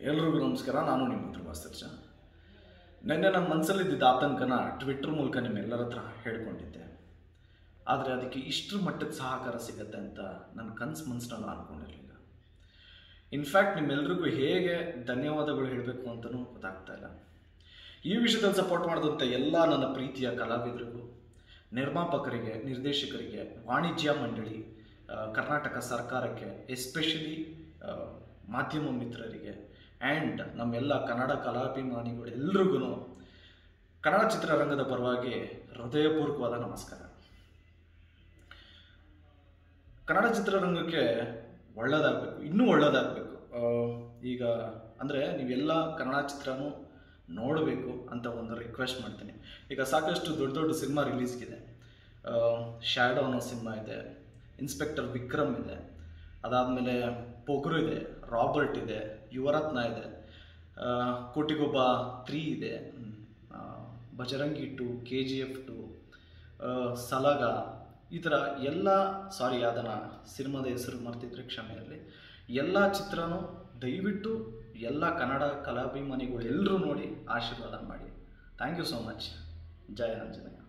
ಎಲ್ರಿಗೂ ನಮಸ್ಕಾರ ನಾನು ನಿಮ್ಮ ಹತ್ರ ವಾಸ್ತರ್ಜ ನಿನ್ನೆ ನನ್ನ ಮನಸ್ಸಲ್ಲಿದ್ದ ಆತಂಕನ ಟ್ವಿಟ್ರ್ ಮೂಲಕ ನಿಮ್ಮೆಲ್ಲರ ಹತ್ರ ಹೇಳ್ಕೊಂಡಿದ್ದೆ ಆದರೆ ಅದಕ್ಕೆ ಇಷ್ಟರ ಮಟ್ಟದ ಸಹಕಾರ ಸಿಗತ್ತೆ ಅಂತ ನನ್ನ ಕನಸು ಮನಸ್ಸನ್ನ ನಾನು ಅನ್ಕೊಂಡಿರಲಿಲ್ಲ ಇನ್ಫ್ಯಾಕ್ಟ್ ನಿಮ್ಮೆಲ್ರಿಗೂ ಹೇಗೆ ಧನ್ಯವಾದಗಳು ಹೇಳಬೇಕು ಅಂತಲೂ ಗೊತ್ತಾಗ್ತಾ ಇಲ್ಲ ಈ ವಿಷಯದಲ್ಲಿ ಸಪೋರ್ಟ್ ಮಾಡಿದಂಥ ಎಲ್ಲ ನನ್ನ ಪ್ರೀತಿಯ ಕಲಾವಿದರಿಗೂ ನಿರ್ಮಾಪಕರಿಗೆ ನಿರ್ದೇಶಕರಿಗೆ ವಾಣಿಜ್ಯ ಮಂಡಳಿ ಆ, ಕರ್ನಾಟಕ ಸರ್ಕಾರಕ್ಕೆ ಎಸ್ಪೆಷಲಿ ಮಾಧ್ಯಮ ಮಿತ್ರರಿಗೆ ಆ್ಯಂಡ್ ನಮ್ಮೆಲ್ಲ ಕನ್ನಡ ಕಲಾಭಿಮಾನಿಗಳು ಎಲ್ರಿಗೂ ಕನ್ನಡ ಚಿತ್ರರಂಗದ ಪರವಾಗಿ ಹೃದಯಪೂರ್ವಕವಾದ ನಮಸ್ಕಾರ ಕನ್ನಡ ಚಿತ್ರರಂಗಕ್ಕೆ ಒಳ್ಳೆಯದಾಗಬೇಕು ಇನ್ನೂ ಒಳ್ಳೆಯದಾಗಬೇಕು ಈಗ ಅಂದರೆ ನೀವೆಲ್ಲ ಕನ್ನಡ ಚಿತ್ರನೂ ನೋಡಬೇಕು ಅಂತ ಒಂದು ರಿಕ್ವೆಸ್ಟ್ ಮಾಡ್ತೀನಿ ಈಗ ಸಾಕಷ್ಟು ದೊಡ್ಡ ದೊಡ್ಡ ಸಿನಿಮಾ ರಿಲೀಸ್ಗಿದೆ ಶ್ಯಾಡೋ ಅನ್ನೋ ಸಿನಿಮಾ ಇದೆ ಇನ್ಸ್ಪೆಕ್ಟರ್ ವಿಕ್ರಮ್ ಇದೆ ಅದಾದಮೇಲೆ ಪೊಗರು ಇದೆ ರಾಬರ್ಟ್ ಇದೆ ಯುವರತ್ನ ಇದೆ ಆ, ಕೋಟಿಗೊಬ್ಬ ತ್ರೀ ಇದೆ ಆ, Bajrangi two K G F two Salaga ಈ ಥರ ಎಲ್ಲ ಸಾರಿ ಅದನ್ನು ಸಿನಿಮಾದ ಹೆಸರು ಮರ್ತಿದ್ರೆ ಕ್ಷಮೆ ಇರಲಿ ಎಲ್ಲ ಚಿತ್ರನೂ ದಯವಿಟ್ಟು ಎಲ್ಲ ಕನ್ನಡ ಕಲಾಭಿಮಾನಿಗಳು ಎಲ್ಲರೂ ನೋಡಿ ಆಶೀರ್ವಾದ ಮಾಡಿ ಥ್ಯಾಂಕ್ ಯು ಸೋ ಮಚ್ ಜಯ ಆಂಜನೇಯ